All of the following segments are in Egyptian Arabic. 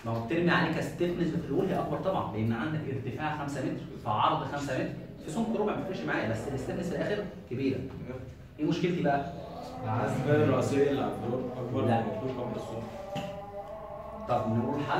ما هو بترمي عليه كستيفنس بتقول هي اكبر طبعا لان عندك ارتفاع 5 متر فعرض 5 متر في سمك ربع ما بيفرقش معايا بس الاستيفنس في الاخر كبيره ايه مشكلتي بقى؟ العزبة الرئيسية اللي على الفلور أكبر من لا. المطلوب قبل الصوت طب نقول حل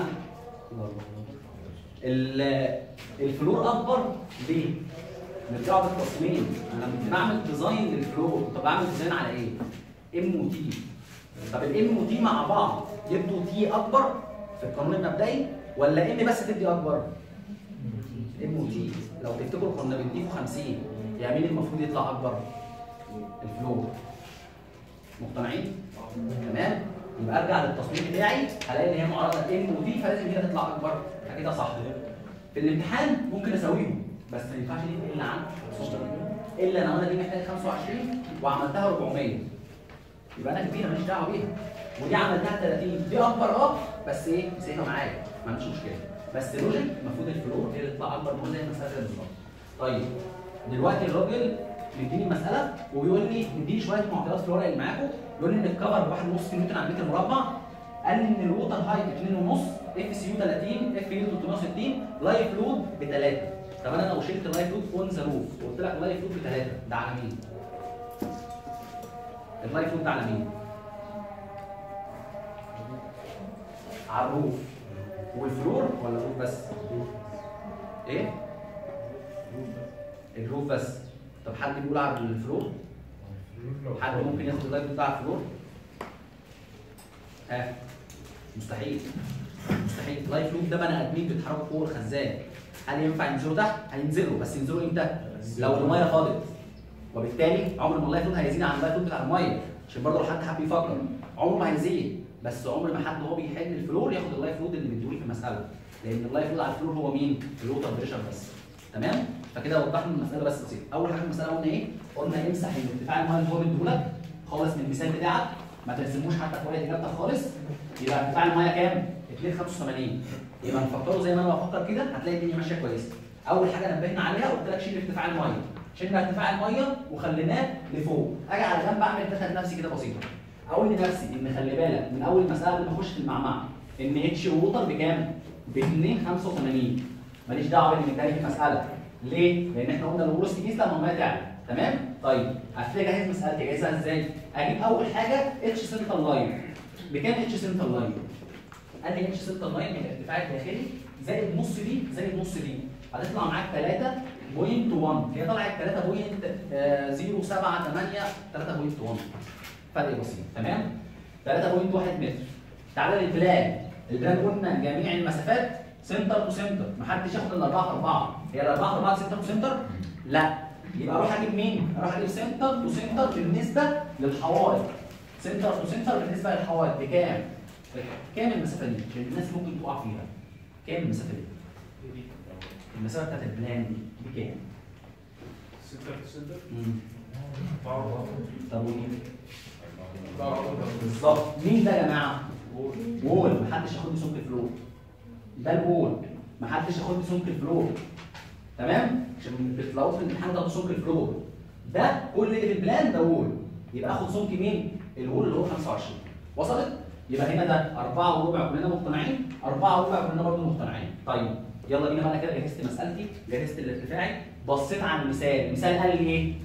ال- الفلور اكبر ليه؟ نرجع بالتصميم انا لما بعمل ديزاين للفلور طب بعمل ديزاين على ايه؟ ام وتي طب الام وتي مع بعض يدوا تي اكبر في القانون المبدئي ولا ام بس تدي اكبر؟ ام وتي لو تفتكروا كنا بنضيفه 50 يعني مين المفروض يطلع اكبر؟ الفلور مقتنعين؟ تمام؟ يبقى ارجع للتصميم بتاعي هلاقي ان هي معرضه ام وتي فلازم هي تطلع اكبر كده صح في الامتحان ممكن اسويهم بس ما ينفعش دي الا عن 15 الا لو انا دي محتاج 25 وعملتها 400 يبقى انا كبيره ماليش دعوه بيها ودي عملتها 30 دي اكبر اه بس ايه سيبها معايا ما عنديش مشكله بس لوجيك المفروض الفلور هي اللي تطلع اكبر من زي المساله كده بالظبط طيب دلوقتي الراجل مديني مساله وبيقول لي مديني شويه معطيات في الورق اللي معاكم بيقول لي ان الكفر 1.5 نيوتن على المتر مربع قال لي ان الووتر هايت 2.5 اف سي يو 30 اف يو 360 لايف لود ب 3 طب انا لو شلت اللايف لود اون ذا روف وقلت لك لايف لود ب 3 ده على مين؟ اللايف لود ده على مين؟ على الروف والفلور ولا الروف بس؟ ايه؟ الروف بس طب حد بيقول على الفلور؟ حد ممكن ياخد اللايف لود ده على الفلور؟ ها مستحيل مستحيل اللايف لود ده بني ادمين بيتحركوا فوق الخزان هل ينفع ينزلوا تحت؟ هينزلوا بس ينزلوا امتى؟ لو الميه فاضت وبالتالي عمر ما اللايف لود هيزيد عن اللايف لود بتاع الميه عشان برضه لو حد حب يفكر عمره ما هيزيد بس عمر ما حد وهو بيحل الفلور ياخد اللايف لود اللي مديهولي في المساله لان اللايف لود على الفلور هو مين؟ الووتر بريشر بس تمام؟ فكده وضحنا المساله بس بسيطه اول حاجه في المساله قلنا ايه؟ قلنا امسح الارتفاع الميه اللي هو مديهولك خالص من المثال بتاعك ما ترسموش حتى في ورقه اجابتك خالص يبقى ارتفاع الميه كام؟ 285 يبقى نفكره زي ما انا بفكر كده هتلاقي الدنيا ماشيه كويسه اول حاجه نبهنا عليها قلت لك شيل ارتفاع الميه شلنا ارتفاع الميه وخليناه لفوق اجي على جنب اعمل داتا لنفسي كده بسيطه اقول لنفسي ان خلي بالك من اول مساله قبل ما اخش في المعمعه ان اتش ووتر بكام؟ ب 285 ماليش دعوه باللي مداني في المساله ليه؟ لان احنا قلنا الورست كيس لما الميه تعلى تمام؟ طيب هبتدي اجهز مسالتي اجهزها ازاي؟ اجيب اول حاجه اتش سنتر لاين بكام اتش سنتر لاين؟ قال لي اتش سنتر لاين من الارتفاع الداخلي زائد نص دي زائد نص دي هتطلع معاك 3.1 هي طلعت 3.078 3.1 فرق بسيط تمام 3.1 متر تعالى للبلان البلان قلنا جميع المسافات سنتر تو سنتر محدش ياخد الا 4 في 4 هي ال 4 في 4 سنتر تو سنتر لا يبقى اروح اجيب مين؟ اروح اجيب سنتر تو سنتر بالنسبه للحوائط سنتر تو سنتر بالنسبه للحوائط بكام؟ كام المسافه دي؟ عشان الناس ممكن تقع فيها كام المسافه دي؟ المسافه بتاعت البلان دي بكام؟ سنتر تو سنتر مم. أربعة طب ومين؟ أربعة بالظبط مين ده يا جماعه؟ وول محدش ياخد لي سمك الفلور ده الوول محدش ياخد لي سمك الفلور تمام؟ عشان بتطلعوا في الامتحان ده سمك الفلور ده كل اللي في البلان ده وول يبقى اخد سمك مين؟ الوول اللي هو 25 وصلت؟ يبقى هنا ده 4 وربع كلنا مقتنعين 4 وربع كلنا برضه مقتنعين طيب يلا بينا بقى أنا كده جهزت مسألتي جهزت الارتفاعي بصيت على المثال المثال قال لي ايه؟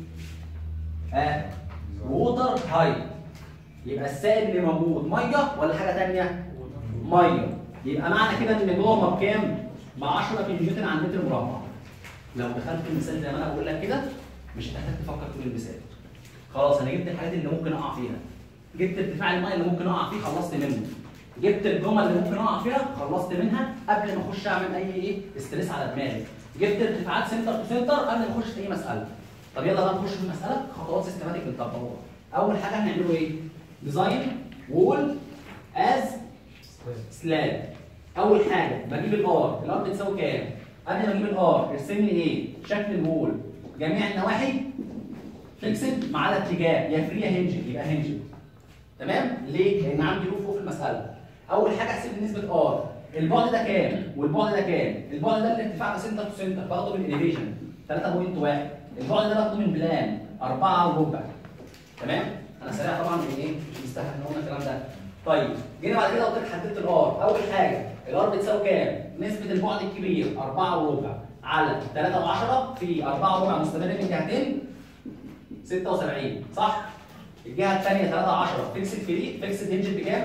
اه ووتر هايت يبقى السائل اللي موجود ميه ولا حاجه ثانيه؟ ميه يبقى معنى كده ان جوه بكام؟ ب 10 كيلو نيوتن على المتر مربع لو دخلت في المثال زي ما انا بقول لك كده مش هتحتاج تفكر طول المثال خلاص انا جبت الحاجات اللي ممكن اقع فيها جبت ارتفاع الميه اللي ممكن اقع فيه خلصت منه جبت الجمل اللي ممكن اقع فيها خلصت منها قبل ما اخش اعمل اي ايه استريس على دماغي جبت ارتفاعات سنتر تو سنتر قبل ما اخش في اي مساله طب يلا بقى نخش في المساله خطوات سيستماتيك بنطبقها اول حاجه هنعمله ايه ديزاين وول از سلاب اول حاجه بجيب الار الار بتساوي كام قبل ما اجيب الار ارسم لي ايه شكل الوول جميع النواحي فيكسد ما عدا اتجاه يا فري يا هنجد يبقى هنجد تمام ليه لان عندي روف فوق في المساله اول حاجه احسب لي نسبه ار البعد ده كام والبعد ده كام البعد ده الارتفاع ده سنتر تو سنتر باخده من الاليفيشن 3.1 البعد ده باخده من بلان 4 وربع تمام انا سريع طبعا من ايه مش مستحيل ان قلنا الكلام ده طيب جينا بعد كده قلت لك حددت الار اول حاجه الار بتساوي كام؟ نسبة البعد الكبير 4 وربع على 3 و10 في 4 وربع مستمر من جهتين 76 صح؟ الجهة الثانية 3 10 فيكسد فري فيكسد هنج بكام؟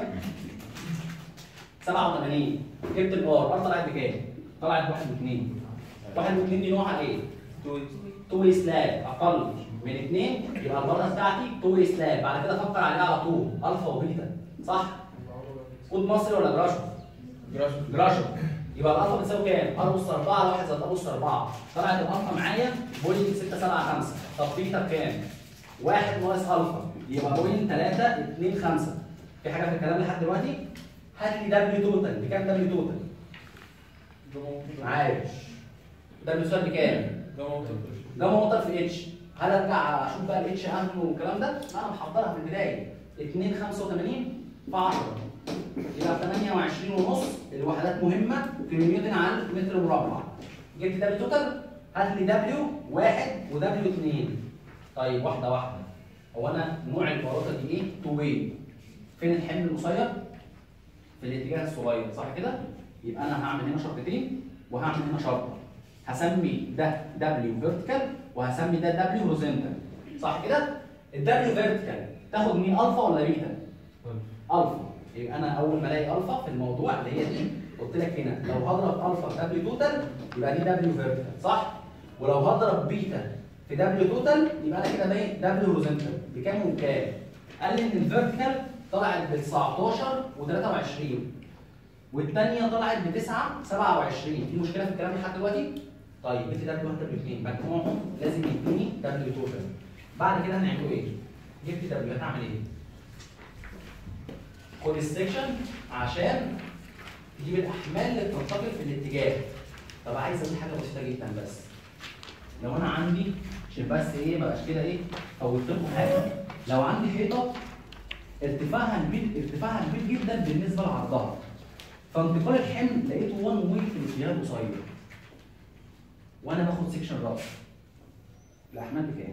87 جبت الار ار طلعت بكام؟ طلعت 1 و2 1 و2 دي نوعها ايه؟ تو واي سلاب اقل من 2 يبقى البرده بتاعتي تو واي سلاب بعد كده افكر عليها على طول الفا وبيتا صح؟ كود مصري ولا جراشو؟ جراشو يبقى الالفا بتساوي كام؟ ار اس 4 على 1 زائد ار اس 4 طلعت الالفا معايا بوينت 675 طب بيتا بكام؟ 1 ناقص الفا يبقى بوينت 3 2 5 في حاجه في الكلام لحد دلوقتي؟ هات لي دبليو توتال بكام دبليو توتال؟ عايش دبليو توتال بكام؟ ده موتر في اتش هل ارجع اشوف بقى الاتش اهم والكلام ده؟ لا انا محضرها في البدايه 2 85 في 10 يبقى 28 ونص الوحدات مهمه كيلو نيوتن على متر مربع جبت دبليو توتال هات لي دبليو واحد ودبليو اثنين طيب واحده واحده هو انا نوع البلاطه دي ايه؟ تو واي فين الحمل القصير؟ في الاتجاه الصغير صح كده؟ يبقى انا هعمل هنا شرطتين وهعمل هنا شرطه هسمي ده دبليو فيرتيكال وهسمي ده دبليو هوريزونتال صح كده؟ الدبليو فيرتيكال تاخد مين الفا ولا بيتا؟ الفا يبقى انا اول ما الاقي الفا في الموضوع اللي هي دي قلت لك هنا لو هضرب الفا في دبليو توتال يبقى دي دبليو فيرتيكال صح؟ ولو هضرب بيتا في دبليو توتال يبقى انا كده باين دبليو هوريزونتال بكام وبكام؟ قال لي ان الفيرتيكال طلعت ب 19 و23 والثانيه طلعت ب 9 27 في مشكله في الكلام لحد دلوقتي؟ طيب جبت دبليو 1 دبليو 2 مجموعهم لازم يدوني دبليو توتال بعد كده هنعمله ايه؟ جبت دبليو هتعمل ايه؟ خد السكشن عشان تجيب الاحمال اللي بتنتقل في الاتجاه طب عايز اقول حاجه بسيطه جدا بس لو انا عندي عشان بس ايه ما بقاش كده ايه فوت لكم حاجه لو عندي حيطه ارتفاعها كبير ارتفاعها كبير جدا بالنسبه لعرضها فانتقال الحمل لقيته 1 واي في الاتجاه القصير وانا باخد سيكشن راس الاحمال بكام؟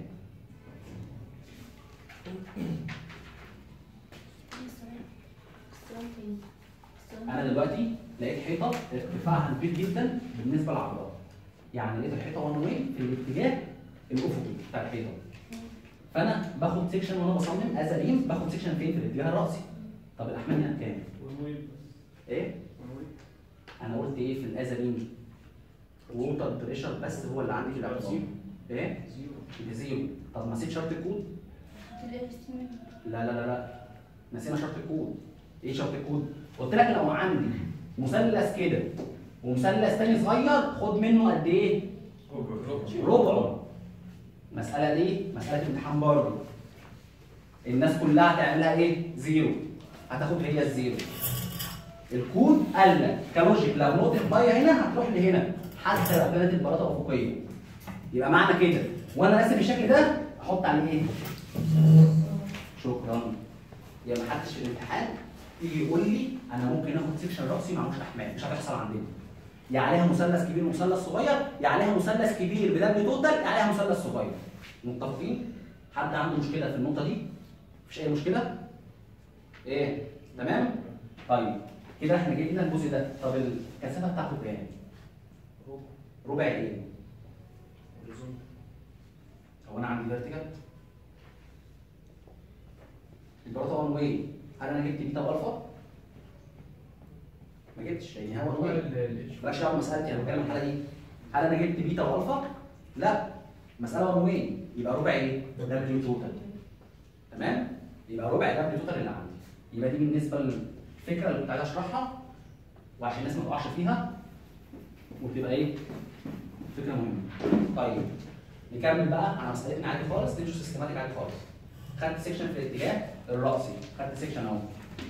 انا دلوقتي لقيت حيطه ارتفاعها كبير جدا بالنسبه لعرضها يعني لقيت الحيطه 1 واي في الاتجاه الافقي بتاع الحيطه فانا باخد سيكشن وانا بصمم ازاليم باخد سيكشن فين في الاتجاه الراسي طب الاحمال هنا بكام؟ ايه؟ انا قلت ايه في الازاليم ووتر بريشر بس هو اللي عندي في الاعتبار ايه؟ زيرو طب نسيت شرط الكود؟ لا لا لا لا نسينا شرط الكود ايه شرط الكود؟ قلت لك لو عندي مثلث كده ومثلث تاني صغير خد منه قد ايه؟ ربعه المسألة دي مسألة امتحان برضه الناس كلها هتعملها ايه؟ زيرو هتاخد هي الزيرو الكود قال لك كلوجيك لو نقطة مية هنا هتروح لهنا حتى لو كانت البلاطة أفقية يبقى معنى كده وأنا راسم الشكل ده أحط عليه إيه؟ شكرا يبقى ما حدش في الامتحان يجي يقول لي أنا ممكن آخد سيكشن رأسي معهوش أحمال مش هتحصل عندنا يا عليها مثلث كبير ومثلث صغير يا عليها مثلث كبير بدبل توتال يا عليها مثلث صغير متفقين؟ حد عنده مشكلة في النقطة دي؟ مفيش أي مشكلة؟ إيه؟ تمام؟ طيب كده احنا جبنا الجزء ده طب الكثافه بتاعته كام؟ ربع ايه؟ هو انا عندي فيرتيكال البلاطه 1 واي هل انا جبت بيتا والفا؟ ما جبتش لان هو 1 واي مالكش دعوه بمسالتي انا بتكلم الحاله دي هل انا جبت بيتا والفا؟ لا مساله 1 واي يبقى ربع ايه؟ دبليو توتال تمام؟ يبقى ربع دبليو توتال اللي عندي يبقى دي بالنسبه للفكره اللي كنت عايز اشرحها وعشان الناس ما تقعش فيها وتبقى ايه؟ فكره مهمه. طيب نكمل بقى على مسألتنا عادي خالص نمشي سيستماتيك عادي خالص. خدت سيكشن في الاتجاه الرأسي، خدت سيكشن اهو.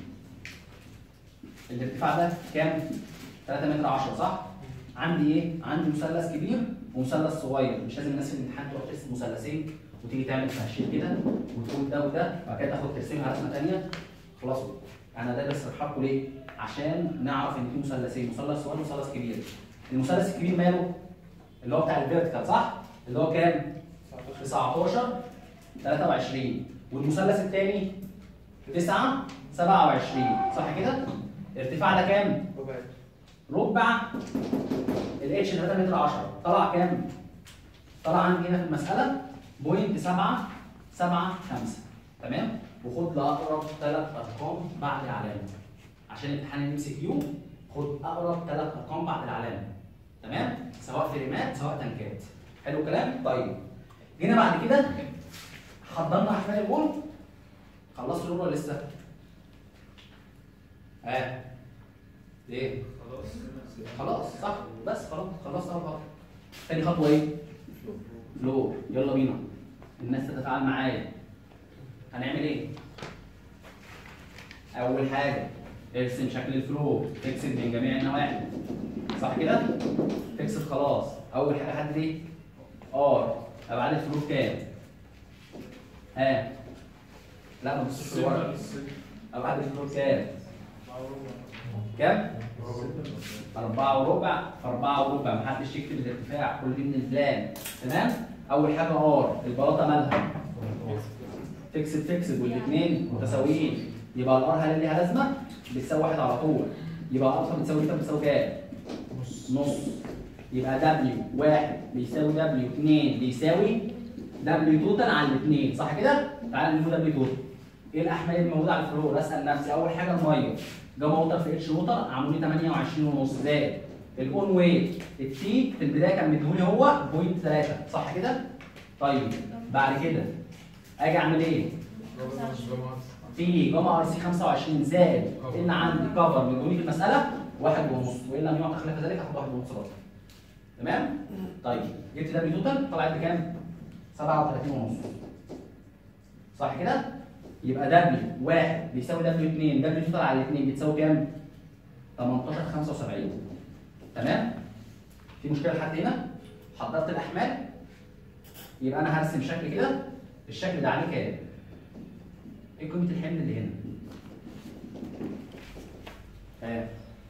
الارتفاع ده كام؟ 3 متر 10 صح؟ عندي ايه؟ عندي مثلث كبير ومثلث صغير، مش لازم الناس في الامتحان تروح ترسم مثلثين وتيجي تعمل تهشير كده وتقول ده وده وبعد كده تاخد ترسمها رسمه ثانيه خلاصوا انا ده بس بشرحه ليه؟ عشان نعرف ان في مثلثين مثلث صغير ومثلث كبير. المثلث الكبير ماله؟ اللي هو بتاع الفيرتيكال صح؟ اللي هو كام؟ 19 23 والمثلث الثاني 9 27 صح كده؟ ارتفاع ده كام؟ ربع الاتش 3 متر 10 طلع كام؟ طلع عندي هنا في المساله بوينت 7 7 5 تمام؟ وخد لاقرب ثلاث ارقام بعد العلامه عشان امتحان الام سي كيو خد اقرب ثلاث ارقام بعد العلامه تمام؟ سواء فريمات سواء تنكات حلو الكلام؟ طيب جينا بعد كده حضرنا احمال الجول خلصت الجول ولا لسه؟ ها ايه؟ خلاص خلاص صح بس خلاص خلصت اول خطوه تاني خطوه ايه؟ فلو يلا بينا الناس تتفاعل معايا هنعمل ايه؟ اول حاجه ارسم شكل الفلو تكسب من جميع النواحي صح كده؟ تكسب خلاص اول حاجه حدد ايه؟ ار ابعاد الفلو بكام؟ ها لا ما تبصش في الورق ابعاد الفلو بكام؟ كام؟ أربعة وربع في أربعة وربع محدش يكتب الارتفاع كل دي من البلان تمام؟ أول حاجة ار البلاطة مالها؟ تكسب تكسب والاثنين متساويين يبقى الار هل ليها لازمة؟ بتساوي واحد على طول يبقى الفا بتساوي تيتا بتساوي كام؟ نص يبقى دبليو واحد بيساوي دبليو اثنين بيساوي دبليو توتال على الاثنين صح كده؟ تعالى نجيب دبليو توتال ايه الاحمال الموجوده على الفلور؟ اسال نفسي اول حاجه الميه جاما ووتر في اتش ووتر عملوا لي 28 ونص زائد الاون ويت التي في البدايه كان مديهولي هو بوينت 3 صح كده؟ طيب بعد كده اجي اعمل ايه؟ في جاما ار سي 25 زائد ان عندي كفر مديهولي في المساله واحد ونص وان لم يعطى خلاف ذلك هاخد واحد ونص برضه تمام؟ طيب جبت دبليو توتال طلعت بكام؟ 37 ونص صح كده؟ يبقى دبليو واحد بيساوي دبليو 2 دبليو توتال على الاثنين بتساوي كام؟ 18 75 تمام؟ في مشكله لحد هنا؟ حضرت الاحمال يبقى انا هرسم شكل كده الشكل ده عليه كام؟ ايه قيمه الحمل اللي هنا؟ ها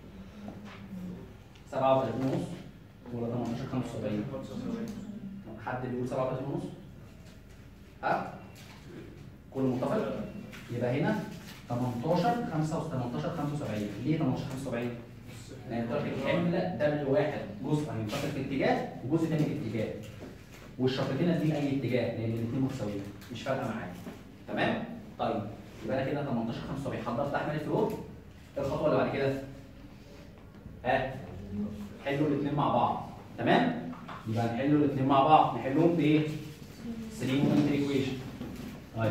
37 ونص ولا 18 75 حد بيقول 37 ونص؟ ها؟ كله متفق؟ يبقى هنا 18 5 18 75 ليه 18 75 لان طرف الحمل دبل واحد جزء هينتقل في اتجاه وجزء تاني في اتجاه والشرطتين نازلين اي اتجاه لان الاثنين متساويين مش فارقه معايا تمام طيب يبقى انا كده 18 75 حضرت احمال الفلور إيه الخطوه اللي بعد كده ها حلوا الاثنين مع بعض تمام يبقى نحلوا الاثنين مع بعض نحلهم بايه 3 مومنت ايكويشن طيب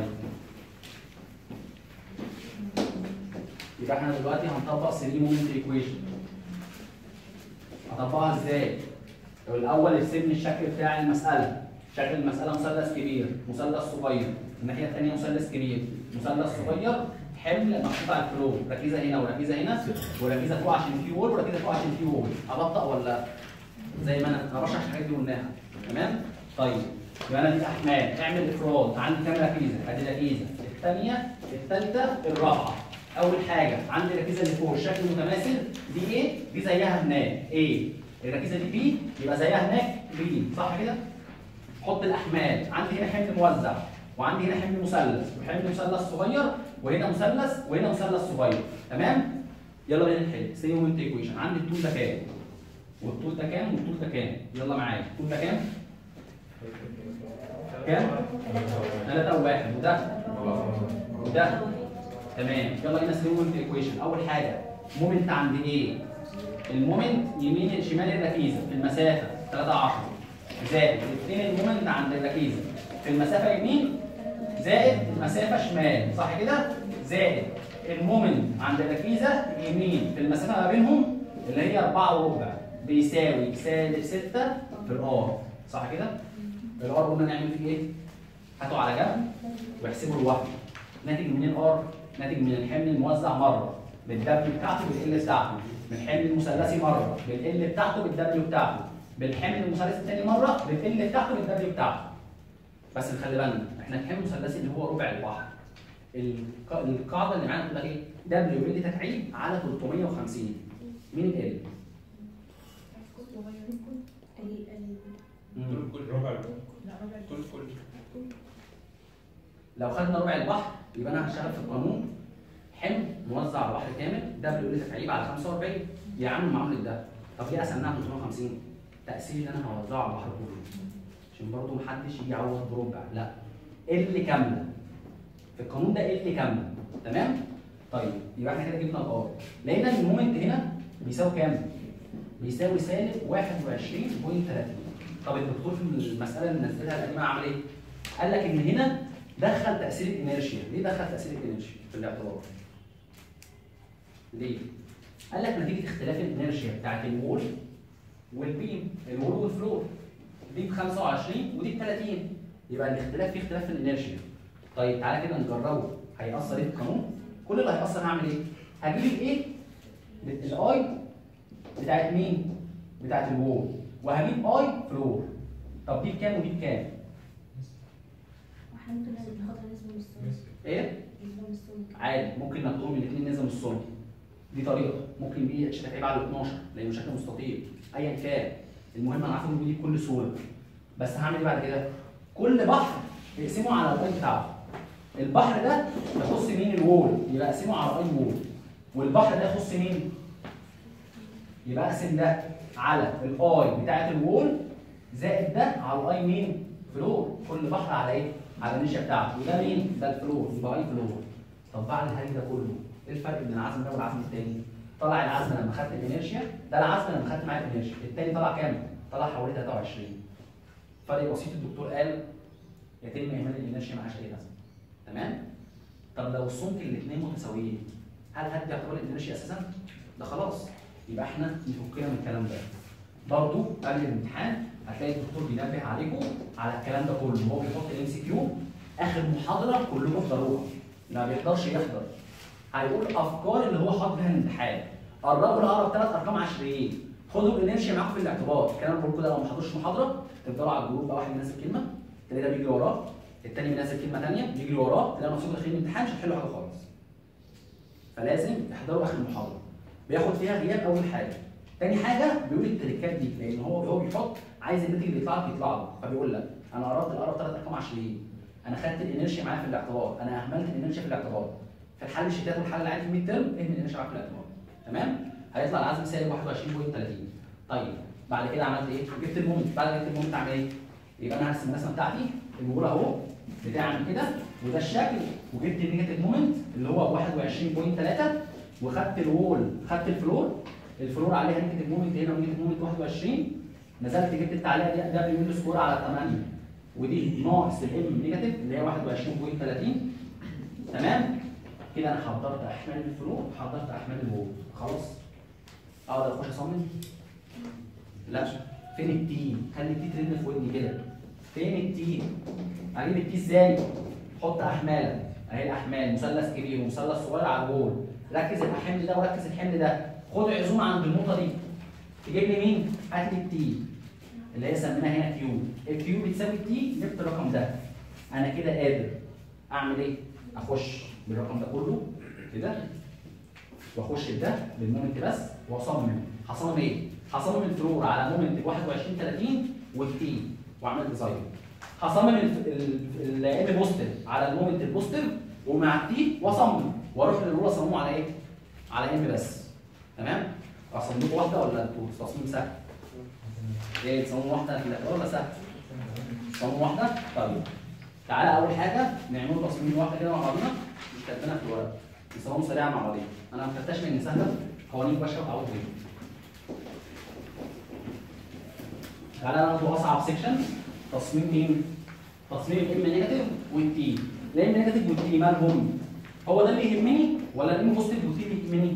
يبقى احنا دلوقتي هنطبق 3 مومنت ايكويشن هطبقها ازاي؟ الاول ارسم لي الشكل بتاع المساله شكل المساله مثلث كبير مثلث صغير الناحيه الثانيه مثلث كبير مثلث صغير حمل محطوط على الفلو ركيزه هنا وركيزه هنا وركيزه فوق عشان في وول وركيزه فوق عشان في وول ابطأ ولا زي ما انا انا بشرح الحاجات دي قلناها تمام طيب يبقى انا دي احمال اعمل افراد عندي كام ركيزه ادي ركيزه الثانيه الثالثه الرابعه اول حاجه عندي الركيزه اللي فوق الشكل متماثل دي ايه دي زيها هناك ايه الركيزه دي بي يبقى زيها هناك بي صح كده حط الاحمال عندي هنا حمل موزع وعندي هنا حمل مثلث وحمل مثلث صغير وهنا مثلث وهنا مثلث صغير تمام يلا بينا نحل سي مومنت ايكويشن عندي الطول ده كام والطول ده كام والطول ده كام يلا معايا الطول ده كام كام 3 وواحد وده وده تمام يلا بينا سي مومنت ايكويشن اول حاجه مومنت عند ايه المومنت يمين شمال الركيزه في المسافه 3 10 زائد الاثنين المومنت عند الركيزه في المسافه يمين زائد المسافه شمال صح كده زائد المومنت عند الركيزه يمين في المسافه ما بينهم اللي هي 4 وربع بيساوي سالب 6 في الار صح كده الار قلنا نعمل فيه ايه هاتوا على جنب واحسبوا لوحده ناتج من الار ناتج من الحمل الموزع مره بالدبليو بتاعته بالال بتاعته بالحمل المثلثي مره بالال بتاعته بالدبليو بتاعته بالحمل المثلثي الثاني مره بالال بتاعته بالدبليو بتاعته بس نخلي بالنا احنا الحمل المثلثي اللي هو ربع البحر الق- القاعده اللي معانا بتقول لك ايه دبليو ال تكعيب على 350 مين ال دول كل ربع كل كل لو خدنا ربع البحر يبقى انا هشتغل في القانون حمل موزع على البحر كامل دبليو ال تكعيب على 45 يعمل معامله ده طب ليه قسمناها 350 تاثير اللي انا هوزعه على البحر كله عشان برضه محدش يجي يعوض بربع لا ال كامله في القانون ده ال كامله تمام طيب يبقى احنا كده جبنا الار لقينا ان المومنت هنا بيساوي كام بيساوي سالب 21.30 طب الدكتور في المساله اللي نزلها القديمه عمل ايه قال لك ان هنا دخل تاثير الانرشيا ليه دخل تاثير الانرشيا في الاعتبار ليه قال لك نتيجه اختلاف الانرشيا بتاعت الوول والبيم الوول والفلور دي ب 25 ودي ب 30 يبقى الاختلاف فيه اختلاف في الانرشيا طيب تعالى كده نجربه هيأثر ايه في القانون كل اللي هيأثر هعمل ايه هجيب الايه الاي بتاعت مين بتاعت الوول وهجيب اي فلور طب دي بكام ودي بكام واحنا ممكن ناخدها نسبة من السمك ايه نسبة من السمك عادي ممكن ناخدهم الاثنين نسبه من السمك دي طريقه ممكن دي شكل هيبقى على 12 لانه شكل مستطيل ايا كان المهم انا عارف ان دي بكل سهوله بس هعمل ايه بعد كده كل بحر اقسمه على الاي بتاعه البحر ده يخص مين الوول يبقى اقسمه على اي وول والبحر ده يخص مين يبقى اقسم ده على الاي بتاعه الوول زائد ده على الاي مين فلور كل بحر على ايه على النشا بتاعته وده مين ده الفلور يبقى اي فلور طب بعد الهري ده كله ايه الفرق بين العزم ده والعزم التاني طلع العزم لما خدت الانيرشيا ده العزم لما خدت معايا الانيرشيا التاني طلع كام طلع حوالي 23 فرق بسيط الدكتور قال يتم اهمال الانيرشيا معهاش اي لازمه تمام طب لو السمك الاثنين متساويين هل هدي يعتبر الانيرشيا اساسا ده خلاص يبقى احنا نفكنا من الكلام ده برضو قبل الامتحان هتلاقي الدكتور بينبه عليكم على الكلام ده كله هو بيحط الام سي كيو اخر محاضره كلكم احضروها اللي ما بيقدرش يحضر هيقول افكار اللي هو حاطط فيها الامتحان قربوا لاقرب ثلاث ارقام عشريين خدوا الانرشيا معاكم في الاعتبار الكلام اللي بقوله ده لو ما حضرش محاضره تفضلوا على الجروب بقى واحد منزل كلمه تلاقي ده بيجري وراه التاني منزل كلمه ثانيه بيجري وراه تلاقي نفسكم داخلين الامتحان مش هتحلوا حاجه خالص فلازم تحضروا اخر المحاضره بياخد فيها غياب اول حاجه تاني حاجه بيقول التريكات دي لان هو هو بيحط عايز الناتج اللي يطلع لك يطلع له فبيقول لك انا قربت الاقرب ثلاث ارقام عشريين انا خدت الانرشيا معايا في الاعتبار انا اهملت الانرشيا في الاعتبار في الحل الشتات والحل العادي في الميد ترم اهمل الانرشيا معاك في الاعتبار تمام هيطلع العزم سالب 21.30 طيب بعد كده عملت ايه جبت المومنت بعد ما جبت المومنت اعمل ايه يبقى انا هرسم الرسمه بتاعتي الوول اهو بتعمل كده وده الشكل وجبت النيجاتيف مومنت اللي هو 21.3 وخدت الوول خدت الفلور الفلور عليها نيجاتيف مومنت هنا ونيجاتيف مومنت 21 نزلت جبت التعليق دي ده بيقول سكور على 8 ودي ناقص الام نيجاتيف اللي هي 21.30 تمام كده انا حضرت احمال الفلور وحضرت احمال الوول خلاص اقدر اخش اصمم لا فين التي خلي التي ترن في ودني كده فين التي اجيب التي ازاي حط احمالك اهي الاحمال مثلث كبير ومثلث صغير على الوول ركز الحمل ده وركز الحمل ده خد عزومه عند النقطه دي تجيب لي مين هات لي التي اللي هي سميناها هنا كيو الكيو بتساوي تي جبت الرقم ده انا كده قادر اعمل ايه اخش بالرقم ده كله كده واخش بده بالمومنت بس واصمم هصمم ايه هصمم الفلور على مومنت 21 30 والتي واعمل ديزاين هصمم الام بوستيف على المومنت البوستيف ومع التي واصمم واروح للرول اصممه على ايه على ام بس تمام اصممه واحده ولا انتوا تصميم سهل ايه تصميم واحده في الاعتبار ولا سهل تصميم واحده طيب تعالى اول حاجه نعمل تصميم واحده كده مع بعضنا مش كاتبينها في الورق نصممه سريعا مع بعضنا انا ما خدتهاش لان سهله قوانين مباشره وتعود بيها تعالى ناخد اصعب سيكشن تصميم مين؟ تصميم الام نيجاتيف والتي الام نيجاتيف والتي مالهم؟ هو ده اللي يهمني ولا الام بوزيتيف والتي اللي يهمني؟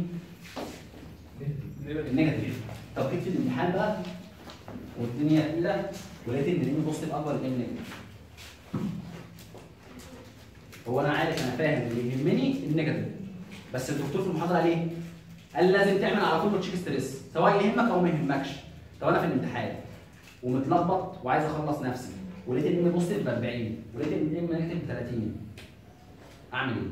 النيجاتيف طب جيت في الامتحان بقى والدنيا تقيله ولقيت ان الام بوزيتيف اكبر من الام نيجاتيف هو انا عارف انا فاهم اللي يهمني النيجاتيف بس الدكتور في المحاضره قال ايه؟ قال لازم تعمل على طول تشيك ستريس سواء يهمك او ما يهمكش طب انا في الامتحان ومتلخبط وعايز اخلص نفسي ولقيت الام بوزيتيف ب 40 ولقيت الام نيجاتيف ب 30 اعمل ايه؟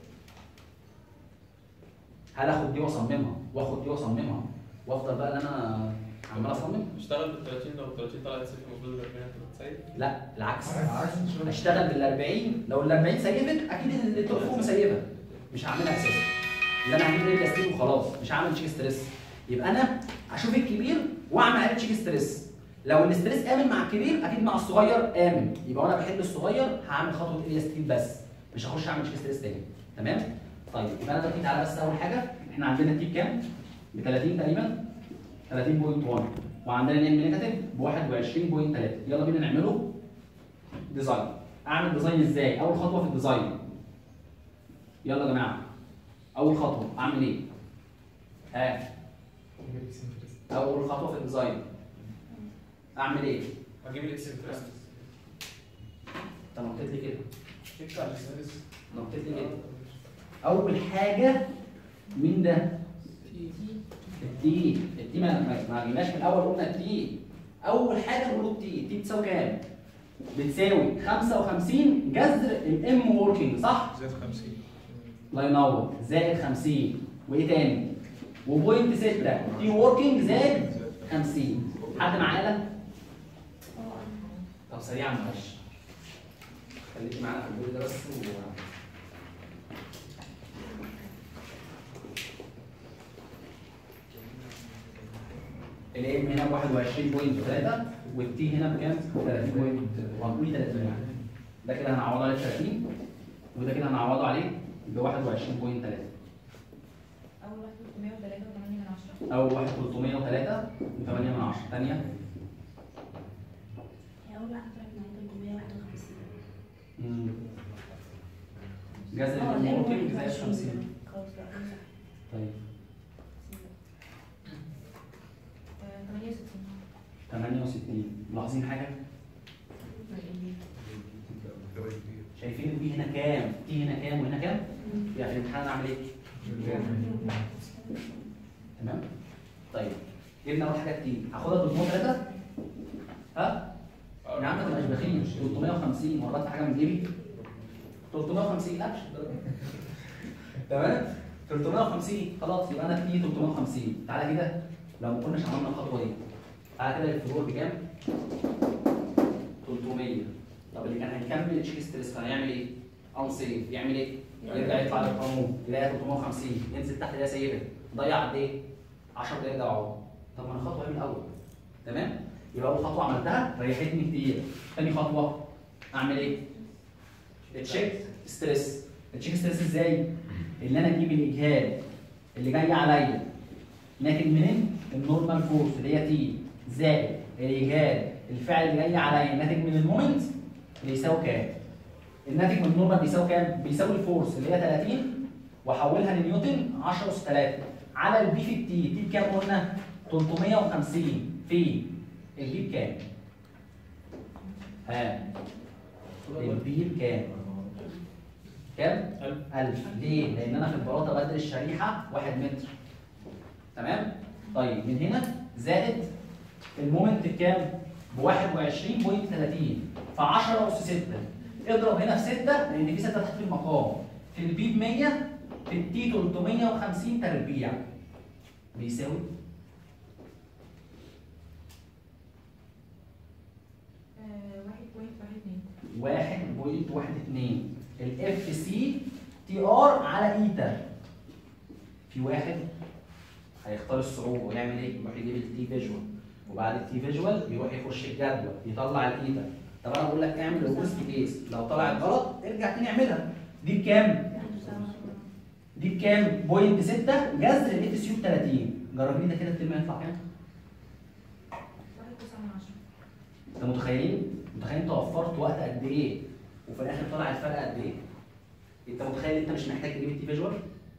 هل اخد دي واصممها واخد دي واصممها وافضل بقى ان انا عمال اصمم؟ اشتغل بال 30 لو ال 30 طلعت صفر المفروض ال 40 هتبقى تسيب لا العكس اشتغل بال 40 لو ال 40 سيبت اكيد اللي تقف فوق مسيبها مش هعملها اساسا اللي انا هجيب رجل استيل وخلاص مش هعمل تشيك ستريس يبقى انا اشوف الكبير واعمل عليه تشيك ستريس لو الاستريس امن مع الكبير اكيد مع الصغير امن يبقى وانا بحل الصغير هعمل خطوه اريا ستيل بس مش هخش اعمل تشيك ستريس تاني تمام طيب يبقى انا دلوقتي تعالى بس اول حاجه احنا عندنا التيب كام ب 30 تقريبا 30.1 وعندنا نيم نيجاتيف ب 21.3 يلا بينا نعمله ديزاين اعمل ديزاين ازاي اول خطوه في الديزاين يلا يا جماعه اول خطوه اعمل ايه ها اول خطوه في الديزاين اعمل ايه هجيب الاكسنترست انت نطيت لي كده نطيت لي كده اول حاجه مين ده التي التي ما ما- ما جيناش من الاول قلنا التي اول حاجه نقول التي التي بتساوي كام بتساوي 55 جذر الام ووركينج صح زائد 50 الله ينور زائد 50 وايه تاني وبوينت 6 تي ووركينج زائد 50 حد معانا طب سريعا معلش خليكي معانا في الفيديو ده بس و... الام هنا ب 21.3 والتي هنا بكام؟ 30 وهنقول 30 يعني ده كده هنعوضه عليه 30 وده كده هنعوضه عليه ب 21.3 اول واحد 303 و8 من 10 او 1 303 و8 من 10 ثانيه هي اول واحده طلعت معايا 351 جذر اه الموركينج زائد 50 خلاص لا ده صح طيب آه، 68 68 ملاحظين حاجه؟ شايفين البي هنا كام؟ تي هنا كام وهنا كام؟ يعني في الامتحان اعمل ايه؟ تمام؟ طيب جبنا اول حاجه التي هاخدها 303 ها؟ يا عم ما تبقاش بخيل 350 وانا بدفع حاجه من جيبي 350 لا مش الدرجة. تمام 350 خلاص يبقى انا في 350 تعالى كده لو ما كناش عملنا الخطوه دي تعالى كده الفلور بكام 300 طب اللي كان هيكمل تشيك ستريس كان هيعمل ايه انسيف يعمل ايه يرجع يطلع للقانون يلاقي 350 ينزل تحت يلاقي سيبه ضيع قد ايه 10 دقايق ضيعوا طب ما انا خطوه من الاول تمام يبقى اول خطوه عملتها ريحتني كتير ثاني خطوه اعمل ايه تشيك ستريس التشيك ستريس ازاي اللي انا اجيب الاجهاد اللي جاي عليا ناتج منين النورمال فورس اللي هي تي زائد الاجهاد الفعل اللي جاي عليا ناتج من المومنت بيساوي كام الناتج من النورمال بيساوي كام بيساوي الفورس اللي هي 30 واحولها لنيوتن 10 اس 3 على البي في التي تي بكام قلنا 350 في البي بكام ها البي بكام كام 1000 ليه لان انا في البلاطه بدل الشريحه 1 متر تمام طيب من هنا زائد المومنت بكام ب 21.30 ف 10 اس 6 اضرب هنا في 6 لان في 6 تحت في المقام في البي ب 100 في التي 350 تربيع بيساوي آه، 1.12 1.12 الاف سي تي ار على ايتا في واحد هيختار الصعوبه ويعمل ايه؟ يروح يجيب التي فيجوال وبعد التي فيجوال يروح يخش الجدول يطلع الايتا طب انا بقول لك اعمل الورست كيس لو طلعت غلط ارجع تاني اعملها دي بكام؟ دي بكام؟ بوينت 6 جذر الاف سي 30 جربي لي ده كده الترم هيطلع كام؟ 1.9 من 10 انت متخيلين؟ متخيلين انت وفرت وقت قد ايه؟ وفي الاخر طلع الفرق قد ايه؟ انت متخيل انت مش محتاج تجيب التي فيجوال؟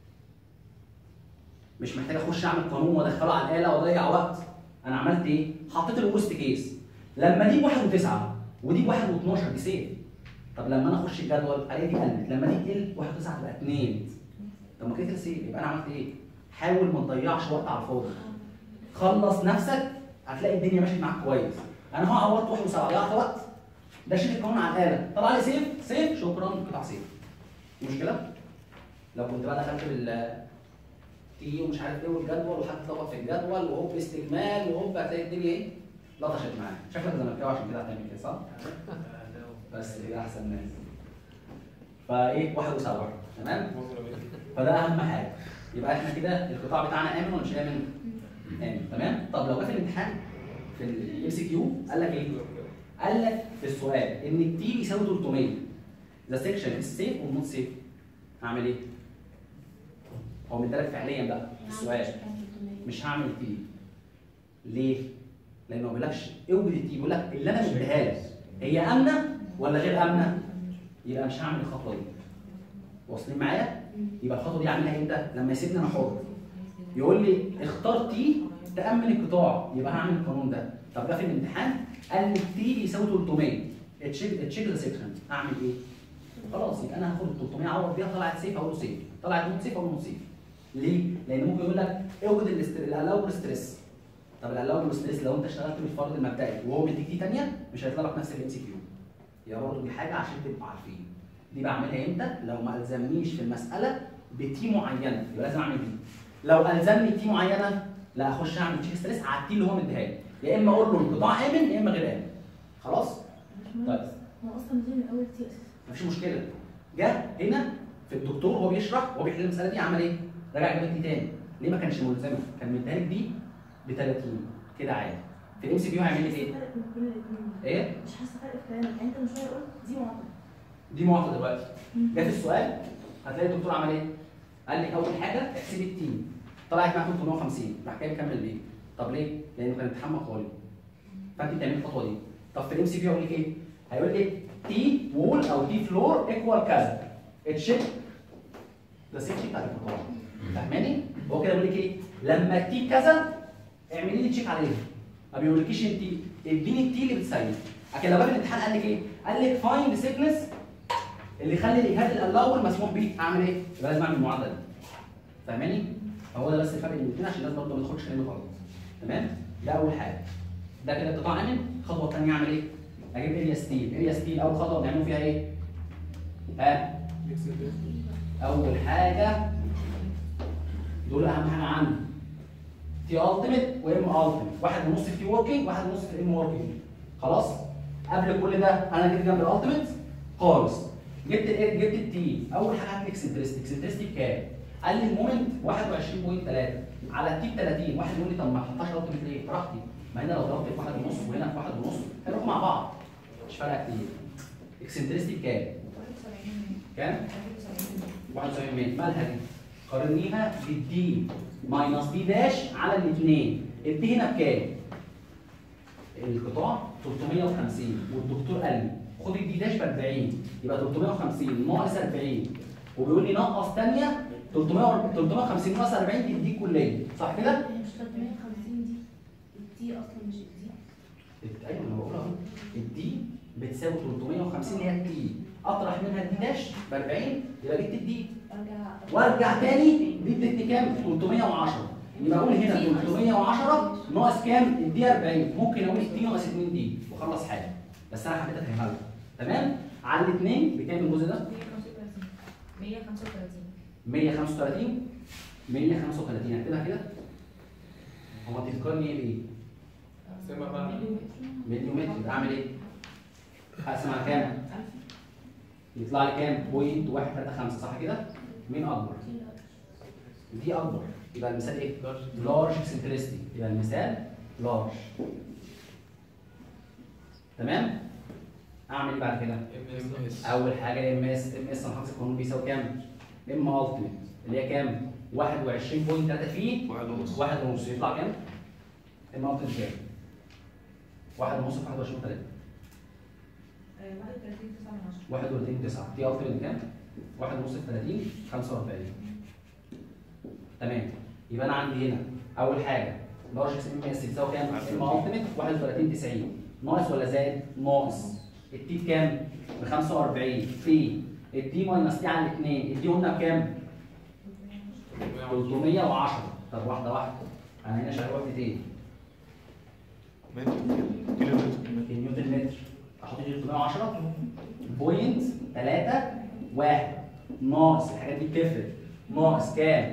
مش محتاج اخش اعمل قانون وادخله على الاله واضيع وقت انا عملت ايه؟ حطيت الورست كيس لما دي بواحد وتسعة ودي بواحد و12 دي سيف طب لما انا اخش الجدول الاقي دي قلت لما دي تقل واحد وتسعة تبقى 2 طب ما كده كده سيف يبقى انا عملت ايه؟ حاول ما تضيعش وقت على الفاضي خلص نفسك هتلاقي الدنيا ماشيه معاك كويس انا هو عوضت واحد وسبعه ضيعت وقت ده شيل القانون على الاله طلع لي سيف سيف شكرا قطع سيف مشكله لو كنت بقى دخلت بال تي ومش عارف ايه والجدول وحد اتلخبط في الجدول وهوب استجمال وهوب هتلاقي الدنيا ايه لطشت معاك شكلك زملكاوي عشان كده هتعمل كده صح؟ بس كده احسن ناس فايه واحد وسبعه تمام؟ فده اهم حاجه يبقى احنا كده القطاع بتاعنا امن ولا مش امن؟ امن تمام طب لو جه في الامتحان في الام سي كيو قال لك ايه قال لك في السؤال ان التي بيساوي 300 ذا سيكشن از سيف اور نوت سيف هعمل ايه هو مدالك فعليا بقى في السؤال مش هعمل التي ليه لانه ما بيقولكش اوجد التي بيقول لك اللي انا مديها لك هي امنه ولا غير امنه يبقى مش هعمل الخطوه دي واصلين معايا يبقى الخطوه دي اعملها امتى لما يسيبني انا حر يقول لي اختار تي تامن القطاع يبقى هعمل القانون ده طب ده في الامتحان قال لي تي بيساوي 300 تشيك تشيك ذا سيكشن اعمل ايه خلاص يبقى انا هاخد ال 300 اعوض بيها طلعت سيف اقول له سيف طلعت نوت سيف اقول له نوت سيف ليه لان ممكن يقول لك اوجد الالاوبل ستريس طب الالاوبل ستريس لو انت اشتغلت بالفرض المبدئي وهو مديك تي ثانيه مش هيطلع لك نفس الام سي كيو يا برضه دي حاجه عشان تبقوا عارفين دي بعملها امتى لو ما الزمنيش في المساله بتي معينه يبقى لازم اعمل دي لو الزمني تي معينه لا اخش اعمل تشيك ستريس على التي اللي هو مديها لي يا اما اقول له القطاع امن يا اما غير امن خلاص طيب هو اصلا دي من اول تي اساسا مفيش مشكله جه هنا في الدكتور وهو بيشرح وهو بيحل المساله دي عمل ايه؟ رجع جاب دي تاني ليه ما كانش ملزمه؟ كان مديها لك دي ب 30 كده عادي في الام سي كيو هيعمل لك ايه؟ فرق بين الاثنين ايه؟ مش حاسه فرق في كلامك يعني انت من شويه قلت دي معطل دي معطى دلوقتي جه في السؤال هتلاقي الدكتور عمل ايه؟ قال لك اول حاجه احسبي التي طلعت معاك 350 راح جاي مكمل بيه طب ليه؟ لانه كان امتحان مقالي فانت بتعملي الخطوه دي طب في الام سي كيو هيقول لك ايه؟ هيقول لك تي وول او تي فلور ايكوال كذا اتشيك ده سيفتي بتاع القطاع فاهماني؟ هو كده بيقول لك ايه؟ لما التي كذا اعملي لي تشيك عليها ما بيقولكيش انت اديني التي اللي بتسيب لكن لو جه في الامتحان قال لك ايه؟ قال لك فايند سيكنس اللي يخلي الاجهاد الاول مسموح بيه اعمل ايه؟ يبقى لازم اعمل المعادله دي فاهماني؟ هو ده بس الفرق بين الاثنين عشان الناس برضه ما تاخدش كلامي غلط تمام؟ ده اول حاجه ده كده القطاع امن الخطوه الثانيه اعمل ايه؟ اجيب اريا ستيل اريا ستيل اول خطوه بنعمل فيها ايه؟ ها اول حاجه دول اهم حاجه عندي تي التيميت وام التيميت واحد ونص في تي وركينج واحد ونص في الام وركينج خلاص قبل كل ده انا جيت جنب الالتيميت خالص جبت الايه جبت التي اول حاجه عندي اكسنترستي اكسنترستي بكام قال لي المومنت 21.3 على التي 30 واحد يقول لي طب ما احطهاش الالتيميت ليه براحتي ما هنا لو ضربت في واحد ونص وهنا في واحد ونص هيروحوا مع بعض مش فارقه كتير اكسنترستي بكام كام 71 متر مالها دي؟ قارنيها بالدي ماينس دي داش على الاثنين الدي هنا بكام؟ القطاع 350 والدكتور قال لي خد الدي داش ب 40 يبقى 350 ناقص 40 وبيقول لي نقص ثانيه 300 350 ناقص 40 تديك كليه صح كده؟ هي مش 350 دي التي اصلا مش الدي ايوه انا بقول اهو الدي بتساوي 350 اللي هي التي اطرح منها الدي داش ب 40 يبقى جبت الدي ارجع وارجع تاني دي ادتني كام؟ 310 يبقى اقول هنا 310 ناقص كام؟ الدي 40 ممكن اقول الدي ناقص 2 دي واخلص حاجه بس انا حبيت افهمها لك تمام؟ على الاثنين بكام الجزء ده؟ 135 135 135 هكتبها كده هو انت تفكرني ايه بايه؟ سيبها بقى مليون متر اعمل ايه؟ هقسم على كام؟ يطلع لي كام؟ بوينت 135 صح كده؟ مين اكبر؟ دي اكبر يبقى المثال ايه؟ لارج اكسنترستي يبقى المثال لارج تمام؟ اعمل ايه بعد كده؟ ام اس اول حاجه ام اس ام اس انا حافظ القانون بيساوي كام؟ ام التيميت اللي هي كام؟ 21.3 في واحد ونص واحد ونص يطلع كام؟ ام التيميت كام؟ واحد ونص في 21.3 31 9 دي التيميت كام؟ واحد ونص في 30 45 تمام يبقى انا عندي هنا اول حاجه لارج اكس ام اس بتساوي كام؟ ام التيميت 31 90 ناقص ولا زائد؟ ناقص التي بكام؟ ب 45 في الدي ماينس تي على الاثنين الدي قلنا بكام؟ 310 طب واحده واحده انا هنا شغال وحدتين متر كيلو متر النيوتن متر احط دي 310 بوينت 3 1 ناقص الحاجات دي بتفرق ناقص كام؟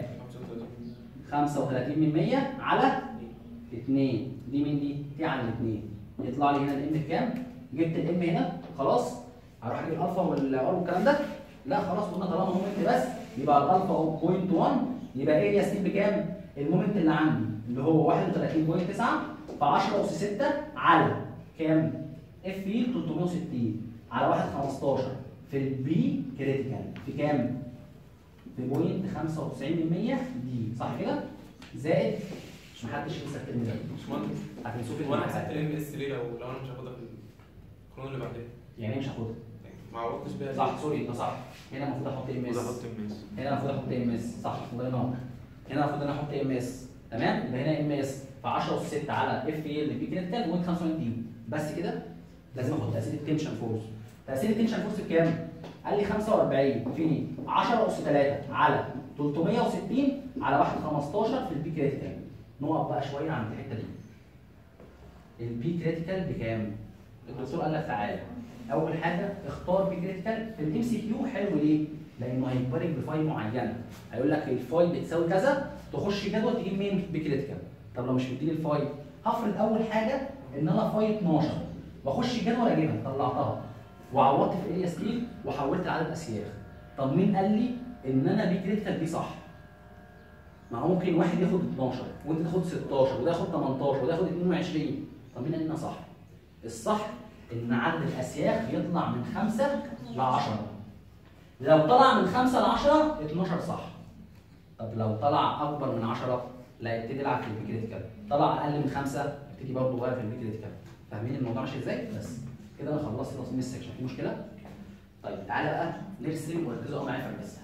35 من 100 على 2 دي من دي دي على الاثنين يطلع لي هنا الام بكام؟ جبت الام هنا خلاص هروح اجيب الالفا والار والكلام ده لا خلاص قلنا طالما مومنت بس يبقى الالفا بوينت 1 يبقى اريا ستيل بكام؟ المومنت اللي عندي اللي هو 31.9 في 10 اس 6 على كام؟ اف اي 360 على 1 15 في البي كريتيكال في كام؟ في بوينت 95% دي صح كده؟ زائد مش محدش ينسى الكلمه دي باشمهندس هتنسوه في هو انا حسبت الامتحان الام اس ليه لو لو انا مش هاخدها في القانون اللي بعدين يعني ايه مش هاخدها يعني ما عوضتش بيها ليه؟ صح سوري ده صح هنا المفروض احط ام المفروض اس احط الماس هنا المفروض احط ام اس صح الله ينور هنا المفروض انا احط ام اس تمام يبقى هنا ام اس في 10 اس 6 على اف اي اللي بي كريتيكال وانت 95 دي بس كده لازم احط تاثير التنشن فورس تاثير التنشن فورس بكام؟ قال لي 45 في 10 اس 3 على 360 على 1 15 في البي كريتيكال نقف بقى شويه عند الحته دي البي كريتيكال بكام؟ الدكتور قال لك تعالى اول حاجه اختار بي كريتيكال في الام سي كيو حلو ليه؟ لانه هيجبرك بفاي معينه هيقول لك الفاي بتساوي كذا تخش جدول تجيب مين بي كريتيكال طب لو مش مديني الفاي هفرض اول حاجه ان انا فاي 12 واخش جدول اجيبها طلعتها وعوضت في اريا سكيل وحولت عدد اسياخ طب مين قال لي ان انا بي كريتيكال دي صح؟ ما هو ممكن واحد ياخد 12 وانت تاخد 16 وده ياخد 18 وده ياخد 22 طب مين قال لنا صح؟ الصح ان عدد الاسياخ يطلع من 5 ل 10 لو طلع من 5 ل 10 12 صح طب لو طلع اكبر من 10 لا يبتدي يلعب في البي كريتيكال طلع اقل من 5 يبتدي برضه يغير في البي كريتيكال فاهمين الموضوع ماشي ازاي بس كده انا خلصت تصميم السكشن في مشكله طيب تعالى بقى نرسم وركزوا قوي معايا في الرسم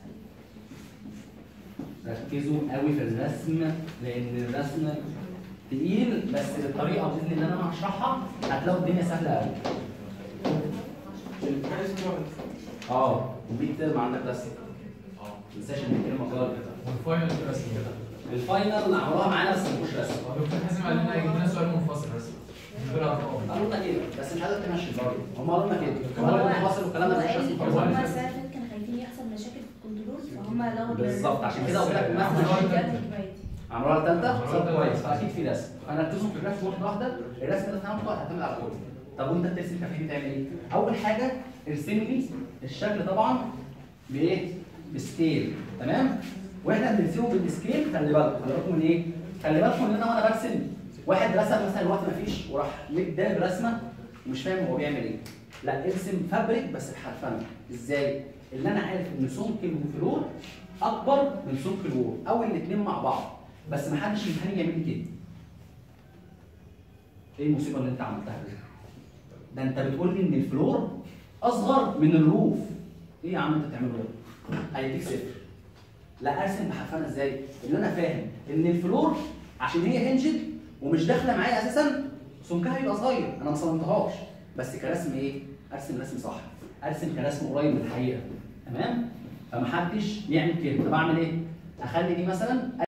ركزوا قوي في الرسم لان الرسم تقيل بس بالطريقه باذن الله اللي انا هشرحها هتلاقوا الدنيا سهله قوي الامتحان اسمه واحد. اه وبيك ترم عندك رسم اه ما تنساش ان الكلمه غلط والفاينل في رسم كده الفاينل عملوها معانا بس ما فيهوش رسم هو دكتور حازم قال لنا يجيب لنا سؤال منفصل رسم من غير ارقام قالوا لنا كده بس مش عايزك تمشي برضه هم قالوا لنا كده هو قالوا لنا فاصل والكلام ده هو مش قال رسم لي خالص. هم السنه اللي فاتت كانوا خايفين يحصل مشاكل في الكنترول فهم لغوا بالظبط عشان كده قلت لك بس- الماث عملوها مش تالتة. عملوها الثالثه عملوها طب التالتة. كويس فاكيد في رسم فنركزوا في الرسم واحده واحده الرسم ده هناخده هتعتمد على كله طب وانت بترسم كفيف بتعمل ايه؟ اول حاجه ارسم لي الشكل طبعا بايه؟ بسكيل تمام؟ واحنا بنرسمه بالسكيل خلي بالكم خلي بالكم من ايه؟ خلي بالكم ان انا وانا برسم واحد رسم مثلا الوقت مفيش وراح داب رسمه ومش فاهم هو بيعمل ايه لا ارسم فابريك بس بحرفنه ازاي؟ اللي انا عارف ان سمك الفلور اكبر من سمك الوول او الاثنين مع بعض بس ما حدش يمكن يعمل لي كده ايه المصيبه اللي انت عملتها دي ده انت بتقول لي ان الفلور اصغر من الروف ايه يا عم انت بتعمله ده هيديك صفر لا ارسم بحرفنه ازاي اللي انا فاهم ان الفلور عشان هي هنجد ومش داخله معايا اساسا سمكها يبقى صغير انا ما صممتهاش بس كرسم ايه ارسم رسم صح ارسم كرسم قريب من الحقيقه تمام فمحدش يعمل كده طب اعمل ايه اخلي دي مثلا